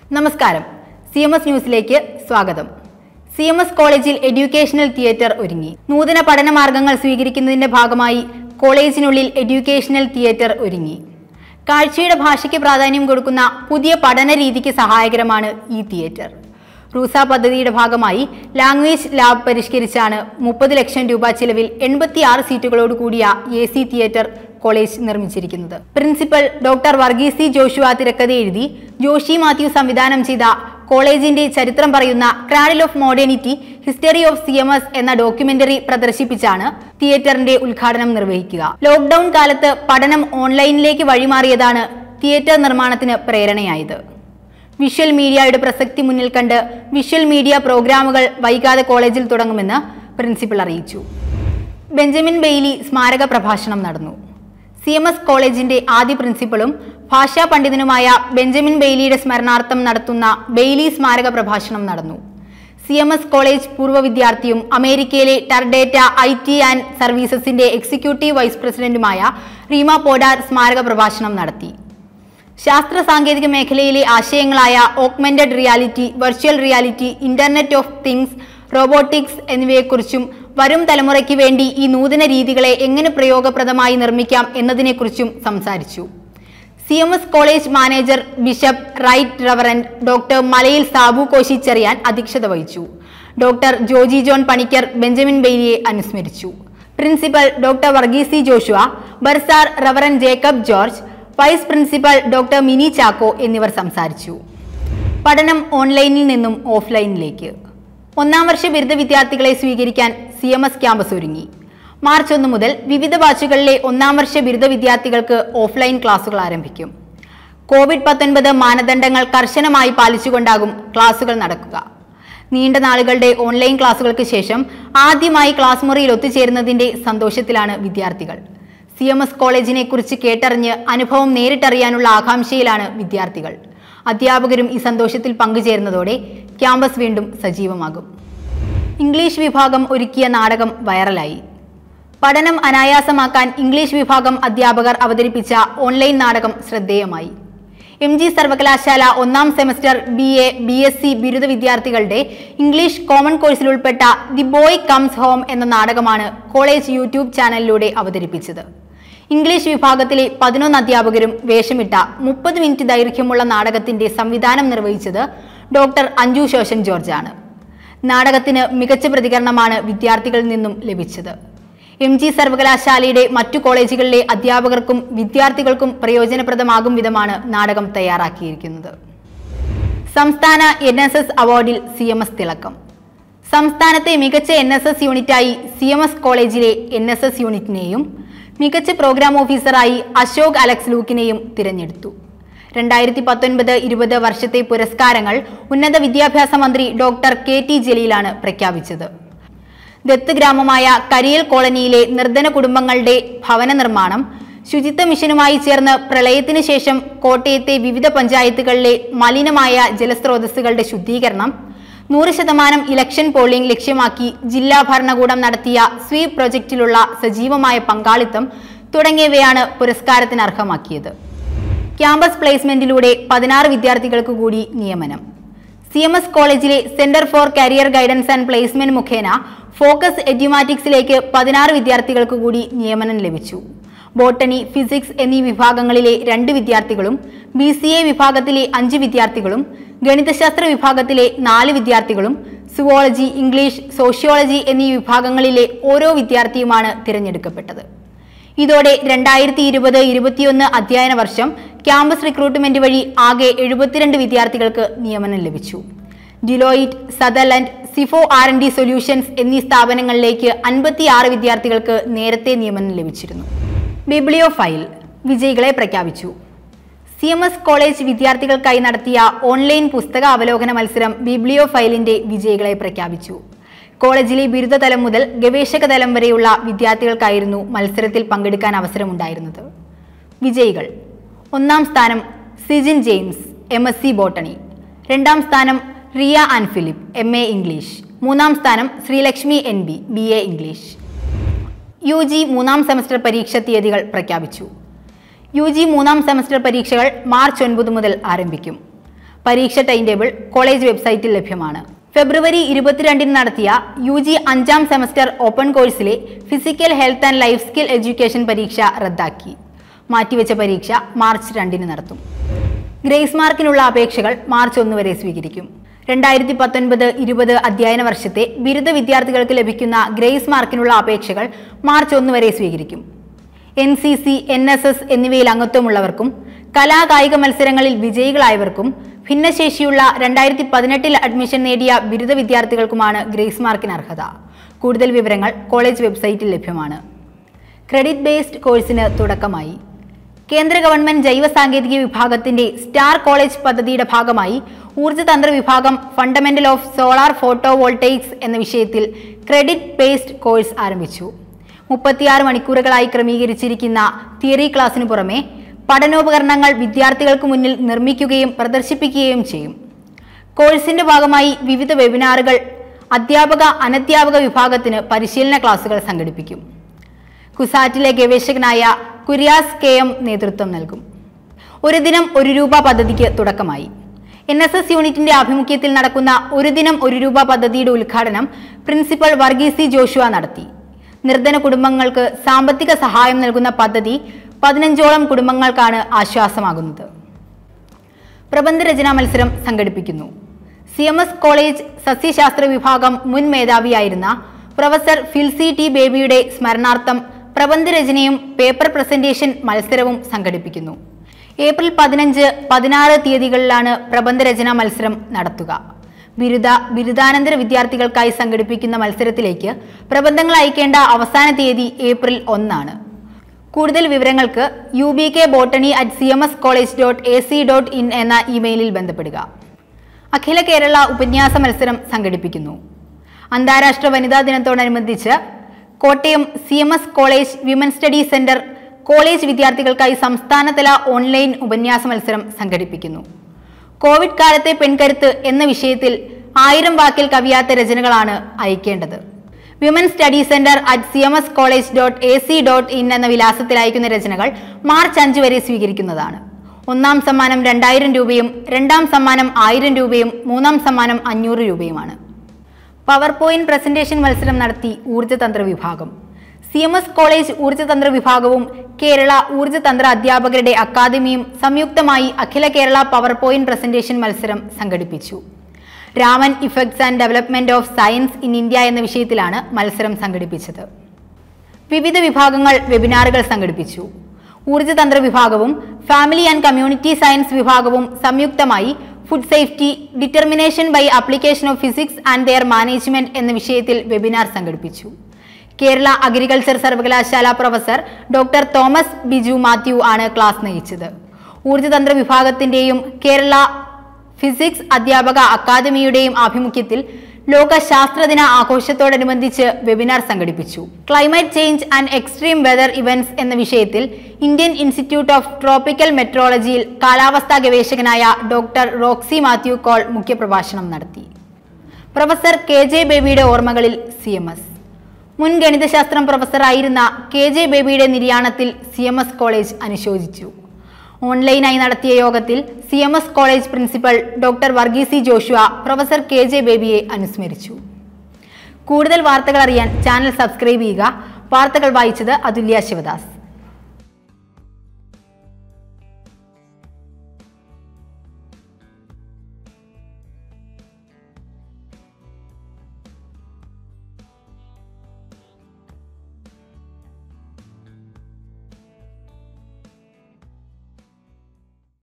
നമസ്കാരം C M S ന്യൂസിലേക്ക് സ്വാഗതം സി എം എസ് കോളേജിൽ എഡ്യൂക്കേഷണൽ തിയേറ്റർ ഒരുങ്ങി നൂതന പഠന മാർഗങ്ങൾ സ്വീകരിക്കുന്നതിന്റെ ഭാഗമായി കോളേജിനുള്ളിൽ എഡ്യൂക്കേഷണൽ തിയേറ്റർ ഒരുങ്ങി കാഴ്ചയുടെ ഭാഷയ്ക്ക് പ്രാധാന്യം കൊടുക്കുന്ന പുതിയ പഠന രീതിക്ക് സഹായകരമാണ് ഈ തിയേറ്റർ റൂസ പദ്ധതിയുടെ ഭാഗമായി ലാംഗ്വേജ് ലാബ് പരിഷ്കരിച്ചാണ് മുപ്പത് ലക്ഷം രൂപ ചിലവിൽ എൺപത്തി ആറ് സീറ്റുകളോട് കൂടിയ എ സി തിയേറ്റർ കോളേജ് നിർമ്മിച്ചിരിക്കുന്നത് principal doctor Varghese C Joshua തിരക്കഥ എഴുതി ജോഷി മാത്യു സംവിധാനം ചെയ്ത കോളേജിന്റെ ചരിത്രം പറയുന്ന cradle of modernity history of C M S എന്ന ഡോക്യുമെന്ററി പ്രദർശിപ്പിച്ചാണ് തിയേറ്ററിന്റെ ഉദ്ഘാടനം നിർവഹിക്കുക ലോക്ക്ഡൌൺ കാലത്ത് പഠനം ഓൺലൈനിലേക്ക് വഴിമാറിയതാണ് തിയേറ്റർ നിർമ്മാണത്തിന് പ്രേരണയായത് വിഷ്വൽ മീഡിയയുടെ പ്രസക്തി മുന്നിൽ കണ്ട് വിഷ്വൽ മീഡിയ പ്രോഗ്രാമുകൾ വൈകാതെ കോളേജിൽ തുടങ്ങുമെന്ന് പ്രിൻസിപ്പൽ അറിയിച്ചു ബെഞ്ചമിൻ ബെയ്ലി സ്മാരക പ്രഭാഷണം നടന്നു സി എം എസ് കോളേജിന്റെ ആദ്യ പ്രിൻസിപ്പളും ഭാഷാ പണ്ഡിതനുമായ ബെഞ്ചമിൻ ബെയ്ലിയുടെ സ്മരണാർത്ഥം നടത്തുന്ന ബെയ്ലി സ്മാരക പ്രഭാഷണം നടന്നു സി എം എസ് കോളേജ് പൂർവ്വ വിദ്യാർത്ഥിയും അമേരിക്കയിലെ ടർഡേറ്റ ഐ ടി ആൻഡ് സർവീസസിന്റെ എക്സിക്യൂട്ടീവ് വൈസ് പ്രസിഡന്റുമായ റീമ പോഡാർ സ്മാരക പ്രഭാഷണം നടത്തി ശാസ്ത്ര സാങ്കേതിക മേഖലയിലെ ആശയങ്ങളായ augmented reality virtual reality internet of things robotics എന്നിവയെക്കുറിച്ചും വരും തലമുറയ്ക്ക് വേണ്ടി ഈ നൂതന രീതികളെ എങ്ങനെ പ്രയോഗപ്രദമായി നിർമ്മിക്കാം എന്നതിനെക്കുറിച്ചും സംസാരിച്ചു C M S college manager bishop right reverend doctor Malayil Sabu Koshy Cherian അധ്യക്ഷത വഹിച്ചു ഡോക്ടർ ജോജി ജോൺ പണിക്കർ ബെഞ്ചമിൻ ബെയ്ലിയെ അനുസ്മരിച്ചു principal doctor Varghese C Joshua bursar reverend Jacob George vice principal doctor Mini Chacko എന്നിവർ സംസാരിച്ചു പഠനം ഓൺലൈനിൽ നിന്നും ഓഫ്ലൈനിലേക്ക് ഒന്നാം വർഷ ബിരുദ വിദ്യാർത്ഥികളെ സ്വീകരിക്കാൻ സി എം എസ് ക്യാമ്പസ് ഒരുങ്ങി മാർച്ച് ഒന്ന് മുതൽ വിവിധ ബാച്ചുകളിലെ ഒന്നാം വർഷ ബിരുദ വിദ്യാർത്ഥികൾക്ക് ഓഫ്ലൈൻ ക്ലാസുകൾ ആരംഭിക്കും കോവിഡ് പത്തൊൻപത് മാനദണ്ഡങ്ങൾ കർശനമായി പാലിച്ചുകൊണ്ടാകും ക്ലാസുകൾ നടക്കുക നീണ്ട നാളുകളുടെ ഓൺലൈൻ ക്ലാസുകൾക്ക് ശേഷം ആദ്യമായി ക്ലാസ് മുറിയിൽ ഒത്തുചേരുന്നതിന്റെ സന്തോഷത്തിലാണ് വിദ്യാർത്ഥികൾ സി എം എസ് കോളേജിനെ കുറിച്ച് കേട്ടറിഞ്ഞ് അനുഭവം നേരിട്ടറിയാനുള്ള ആകാംക്ഷയിലാണ് വിദ്യാർത്ഥികൾ അധ്യാപകരും ഈ സന്തോഷത്തിൽ പങ്കുചേരുന്നതോടെ ക്യാമ്പസ് വീണ്ടും സജീവമാകും ഇംഗ്ലീഷ് വിഭാഗം ഒരുക്കിയ നാടകം വൈറലായി പഠനം അനായാസമാക്കാൻ ഇംഗ്ലീഷ് വിഭാഗം അധ്യാപകർ അവതരിപ്പിച്ച ഓൺലൈൻ നാടകം ശ്രദ്ധേയമായി എം ജി സർവകലാശാല ഒന്നാം semester B A B S C ബിരുദ വിദ്യാർത്ഥികളുടെ ഇംഗ്ലീഷ് കോമൺ കോഴ്സിൽ ഉൾപ്പെട്ട ദി ബോയ് കംസ് ഹോം എന്ന നാടകമാണ് കോളേജ് യൂട്യൂബ് ചാനലിലൂടെ അവതരിപ്പിച്ചത് ഇംഗ്ലീഷ് വിഭാഗത്തിലെ പതിനൊന്ന് അധ്യാപകരും വേഷമിട്ട മുപ്പത് മിനിറ്റ് ദൈർഘ്യമുള്ള നാടകത്തിന്റെ സംവിധാനം നിർവഹിച്ചത് ഡോക്ടർ അഞ്ജു ശോശൻ ജോർജാണ് നാടകത്തിന് മികച്ച പ്രതികരണമാണ് വിദ്യാർത്ഥികളിൽ നിന്നും ലഭിച്ചത് എം ജി സർവകലാശാലയുടെ മറ്റു കോളേജുകളിലെ അധ്യാപകർക്കും വിദ്യാർത്ഥികൾക്കും പ്രയോജനപ്രദമാകും വിധമാണ് നാടകം തയ്യാറാക്കിയിരിക്കുന്നത് സംസ്ഥാന എൻ എസ് എസ് അവാർഡിൽ സി എം എസ് തിളക്കം സംസ്ഥാനത്തെ മികച്ച എൻ എസ് എസ് യൂണിറ്റായി സി എം എസ് കോളേജിലെ എൻ എസ് എസ് യൂണിറ്റിനെയും മികച്ച പ്രോഗ്രാം ഓഫീസറായി അശോക് അലക്സ് ലൂക്കിനെയും തിരഞ്ഞെടുത്തു രണ്ടായിരത്തി പത്തൊൻപത് ഇരുപത് വർഷത്തെ പുരസ്കാരങ്ങൾ ഉന്നത വിദ്യാഭ്യാസ മന്ത്രി ഡോക്ടർ കെ ടി ജലീലാണ് പ്രഖ്യാപിച്ചത് ദത്ത് ഗ്രാമമായ കരിയൽ കോളനിയിലെ നിർധന കുടുംബങ്ങളുടെ ഭവന നിർമ്മാണം ശുചിത്വ മിഷനുമായി ചേർന്ന് പ്രളയത്തിന് ശേഷം കോട്ടയത്തെ വിവിധ പഞ്ചായത്തുകളിലെ മലിനമായ ജലസ്രോതസ്സുകളുടെ ശുദ്ധീകരണം നൂറ് ശതമാനം ഇലക്ഷൻ പോളിംഗ് ലക്ഷ്യമാക്കി ജില്ലാ ഭരണകൂടം നടത്തിയ സ്വീപ് പ്രൊജക്റ്റിലുള്ള സജീവമായ പങ്കാളിത്തം തുടങ്ങിയവയാണ് പുരസ്കാരത്തിന് അർഹമാക്കിയത് ക്യാമ്പസ് പ്ലേസ്മെന്റിലൂടെ പതിനാറ് വിദ്യാർത്ഥികൾക്ക് കൂടി നിയമനം സി എം എസ് കോളേജിലെ centre for career guidance and placement മുഖേന ഫോക്കസ് എഡ്യൂമാറ്റിക്സിലേക്ക് പതിനാറ് വിദ്യാർത്ഥികൾക്ക് കൂടി നിയമനം ലഭിച്ചു ബോട്ടണി ഫിസിക്സ് എന്നീ വിഭാഗങ്ങളിലെ രണ്ട് വിദ്യാർത്ഥികളും ബി സി എ വിഭാഗത്തിലെ അഞ്ച് വിദ്യാർത്ഥികളും ഗണിതശാസ്ത്ര വിഭാഗത്തിലെ നാല് വിദ്യാർത്ഥികളും സുവോളജി ഇംഗ്ലീഷ് സോഷ്യോളജി എന്നീ വിഭാഗങ്ങളിലെ ഓരോ വിദ്യാർത്ഥിയുമാണ് തിരഞ്ഞെടുക്കപ്പെട്ടത് ഇതോടെ രണ്ടായിരത്തി ഇരുപത് ഇരുപത്തിയൊന്ന് അധ്യയന വർഷം ക്യാമ്പസ് റിക്രൂട്ട്മെന്റ് വഴി ആകെ എഴുപത്തിരണ്ട് വിദ്യാർത്ഥികൾക്ക് നിയമനം ലഭിച്ചു ഡിലോയിറ്റ് സദർലൻഡ് സിഫോ ആർ എൻ ഡി സൊല്യൂഷൻസ് എന്നീ സ്ഥാപനങ്ങളിലേക്ക് അൻപത്തിയാറ് വിദ്യാർത്ഥികൾക്ക് നേരത്തെ നിയമനം ലഭിച്ചിരുന്നു ബിബ്ലിയോ ഫയൽ വിജയികളെ പ്രഖ്യാപിച്ചു സി എം എസ് കോളേജ് വിദ്യാർത്ഥികൾക്കായി നടത്തിയ ഓൺലൈൻ പുസ്തക അവലോകന മത്സരം ബിബ്ലിയോ ഫയലിന്റെ വിജയികളെ പ്രഖ്യാപിച്ചു കോളേജിലെ ബിരുദതലം മുതൽ ഗവേഷക തലം വരെയുള്ള വിദ്യാർത്ഥികൾക്കായിരുന്നു മത്സരത്തിൽ പങ്കെടുക്കാൻ അവസരമുണ്ടായിരുന്നത് വിജയികൾ ഒന്നാം സ്ഥാനം Sijin James M S C botany രണ്ടാം സ്ഥാനം Riya and Philip M A English മൂന്നാം സ്ഥാനം Sreelakshmi N B B A English U G മൂന്നാം സെമസ്റ്റർ പരീക്ഷ തീയതികൾ പ്രഖ്യാപിച്ചു യു ജി മൂന്നാം സെമസ്റ്റർ പരീക്ഷകൾ മാർച്ച് ഒൻപത് മുതൽ ആരംഭിക്കും പരീക്ഷ ടൈം ടേബിൾ കോളേജ് വെബ്സൈറ്റിൽ ലഭ്യമാണ് ഫെബ്രുവരി ഇരുപത്തിരണ്ടിന് നടത്തിയ യു ജി അഞ്ചാം സെമസ്റ്റർ ഓപ്പൺ കോഴ്സിലെ physical health and life skill education പരീക്ഷ റദ്ദാക്കി മാറ്റിവെച്ച പരീക്ഷ മാർച്ച് രണ്ടിന് നടത്തും ഗ്രേസ് മാർക്കിനുള്ള അപേക്ഷകൾ മാർച്ച് ഒന്ന് വരെ സ്വീകരിക്കും രണ്ടായിരത്തി പത്തൊൻപത് ഇരുപത് അധ്യയന വർഷത്തെ ബിരുദ വിദ്യാർത്ഥികൾക്ക് ലഭിക്കുന്ന ഗ്രേസ് മാർക്കിനുള്ള അപേക്ഷകൾ മാർച്ച് ഒന്ന് വരെ സ്വീകരിക്കും N C C N S S എന്നിവയിൽ അംഗത്വമുള്ളവർക്കും കലാകായിക മത്സരങ്ങളിൽ വിജയികളായവർക്കും ഭിന്നശേഷിയുള്ള രണ്ടായിരത്തി പതിനെട്ടിൽ അഡ്മിഷൻ നേടിയ ബിരുദ വിദ്യാർത്ഥികൾക്കുമാണ് ഗ്രേസ് മാർക്കിന് അർഹത കൂടുതൽ വിവരങ്ങൾ കോളേജ് വെബ്സൈറ്റിൽ ലഭ്യമാണ് ക്രെഡിറ്റ് ബേസ്ഡ് കോഴ്സിന് തുടക്കമായി കേന്ദ്ര ഗവൺമെന്റ് ജൈവ സാങ്കേതിക വിഭാഗത്തിന്റെ സ്റ്റാർ കോളേജ് പദ്ധതിയുടെ ഭാഗമായി ഊർജ്ജതന്ത്ര വിഭാഗം fundamental of solar photo voltaics എന്ന വിഷയത്തിൽ ക്രെഡിറ്റ് ബേസ്ഡ് കോഴ്സ് ആരംഭിച്ചു മുപ്പത്തിയാറ് മണിക്കൂറുകളായി ക്രമീകരിച്ചിരിക്കുന്ന തിയറി ക്ലാസ്സിനു പുറമെ പഠനോപകരണങ്ങൾ വിദ്യാർത്ഥികൾക്ക് മുന്നിൽ നിർമ്മിക്കുകയും പ്രദർശിപ്പിക്കുകയും ചെയ്യും കോഴ്സിന്റെ ഭാഗമായി വിവിധ വെബിനാറുകൾ അധ്യാപക അനധ്യാപക വിഭാഗത്തിന് പരിശീലന ക്ലാസുകൾ സംഘടിപ്പിക്കും കുസാറ്റിലെ ഗവേഷകനായ കുര്യാസ് കെ എം നേതൃത്വം നൽകും ഒരു ദിനം ഒരു രൂപ പദ്ധതിക്ക് തുടക്കമായി എൻ എസ് എസ് യൂണിറ്റിന്റെ ആഭിമുഖ്യത്തിൽ നടക്കുന്ന ഒരു ദിനം ഒരു രൂപ പദ്ധതിയുടെ ഉദ്ഘാടനം പ്രിൻസിപ്പൽ വർഗീസി ജോഷുവ നടത്തി നിർധന കുടുംബങ്ങൾക്ക് സാമ്പത്തിക സഹായം നൽകുന്ന പദ്ധതി പതിനഞ്ചോളം കുടുംബങ്ങൾക്കാണ് ആശ്വാസമാകുന്നത് പ്രബന്ധരചനാ മത്സരം സംഘടിപ്പിക്കുന്നു സി എം എസ് കോളേജ് സസ്യശാസ്ത്ര വിഭാഗം മുൻ മേധാവിയായിരുന്ന പ്രൊഫസർ ഫിൽസി ടി ബേബിയുടെ സ്മരണാർത്ഥം പ്രബന്ധരചനയും പേപ്പർ പ്രസന്റേഷൻ മത്സരവും സംഘടിപ്പിക്കുന്നു ഏപ്രിൽ പതിനഞ്ച് പതിനാറ് തീയതികളിലാണ് പ്രബന്ധരചനാ മത്സരം നടത്തുക ബിരുദ ബിരുദാനന്തര വിദ്യാർത്ഥികൾക്കായി സംഘടിപ്പിക്കുന്ന മത്സരത്തിലേക്ക് പ്രബന്ധങ്ങൾ അയക്കേണ്ട അവസാന തീയതി ഏപ്രിൽ ഒന്നാണ് കൂടുതൽ വിവരങ്ങൾക്ക് U B K botany at C M S college dot A C dot in എന്ന ഇമെയിലിൽ ബന്ധപ്പെടുക അഖില കേരള ഉപന്യാസ മത്സരം സംഘടിപ്പിക്കുന്നു അന്താരാഷ്ട്ര വനിതാ ദിനത്തോടനുബന്ധിച്ച് Kottayam C M S college women study centre college വിദ്യാർത്ഥികൾക്കായി സംസ്ഥാനതല ഓൺലൈൻ ഉപന്യാസ മത്സരം സംഘടിപ്പിക്കുന്നു കോവിഡ് കാലത്തെ പെൺകരുത്ത് എന്ന വിഷയത്തിൽ ആയിരം വാക്കിൽ കവിയാത്ത രചനകളാണ് അയക്കേണ്ടത് women study centre at C M S college dot A C dot in എന്ന വിലാസത്തിൽ അയക്കുന്ന രചനകൾ മാർച്ച് അഞ്ച് വരെ സ്വീകരിക്കുന്നതാണ് ഒന്നാം സമ്മാനം രണ്ടായിരം രൂപയും രണ്ടാം സമ്മാനം ആയിരം രൂപയും മൂന്നാം സമ്മാനം അഞ്ഞൂറ് രൂപയുമാണ് പവർ പോയിന്റ് പ്രസന്റേഷൻ മത്സരം നടത്തി ഊർജ്ജതന്ത്ര വിഭാഗം സി എം എസ് കോളേജ് ഊർജ്ജതന്ത്ര വിഭാഗവും കേരള ഊർജ്ജതന്ത്ര അധ്യാപകരുടെ അക്കാദമിയും സംയുക്തമായി അഖില കേരള പവർ പോയിന്റ് പ്രസന്റേഷൻ മത്സരം സംഘടിപ്പിച്ചു Raman effects and development of science in India എന്ന വിഷയത്തിലാണ് മത്സരം സംഘടിപ്പിച്ചത് വിവിധ വിഭാഗങ്ങൾ വെബിനാറുകൾ സംഘടിപ്പിച്ചു ഊർജ്ജതന്ത്ര വിഭാഗവും ഫാമിലി ആൻഡ് കമ്മ്യൂണിറ്റി സയൻസ് വിഭാഗവും സംയുക്തമായി food safety determination by application of physics and their management എന്ന വിഷയത്തിൽ വെബിനാർ സംഘടിപ്പിച്ചു കേരള അഗ്രികൾച്ചർ സർവകലാശാല പ്രൊഫസർ ഡോക്ടർ തോമസ് ബിജു മാത്യു ആണ് ക്ലാസ് നയിച്ചത് ഊർജ്ജതന്ത്ര വിഭാഗത്തിന്റെയും കേരള ഫിസിക്സ് അധ്യാപക അക്കാദമിയുടെയും ആഭിമുഖ്യത്തിൽ ലോക ശാസ്ത്രദിന ആഘോഷത്തോടനുബന്ധിച്ച് വെബിനാർ സംഘടിപ്പിച്ചു climate change and extreme weather events എന്ന വിഷയത്തിൽ ഇന്ത്യൻ ഇൻസ്റ്റിറ്റ്യൂട്ട് ഓഫ് ട്രോപ്പിക്കൽ മെട്രോളജിയിൽ കാലാവസ്ഥാ ഗവേഷകനായ ഡോക്ടർ റോക്സി മാത്യു കോൾ മുഖ്യപ്രഭാഷണം നടത്തി പ്രൊഫസർ കെ ജെ ബേബിയുടെ ഓർമ്മകളിൽ സി എം എസ് മുൻ ഗണിതശാസ്ത്രം പ്രൊഫസറായിരുന്ന കെ ജെ ബേബിയുടെ നിര്യാണത്തിൽ സി എം എസ് കോളേജ് അനുശോചിച്ചു ഓൺലൈനായി നടത്തിയ യോഗത്തിൽ C M S college principal doctor Varghese Joshua professor K J ബേബിയെ അനുസ്മരിച്ചു കൂടുതൽ വാർത്തകൾ അറിയാൻ ചാനൽ സബ്സ്ക്രൈബ് ചെയ്യുക വാർത്തകൾ വായിച്ചത് അതുല്യ ശിവദാസ്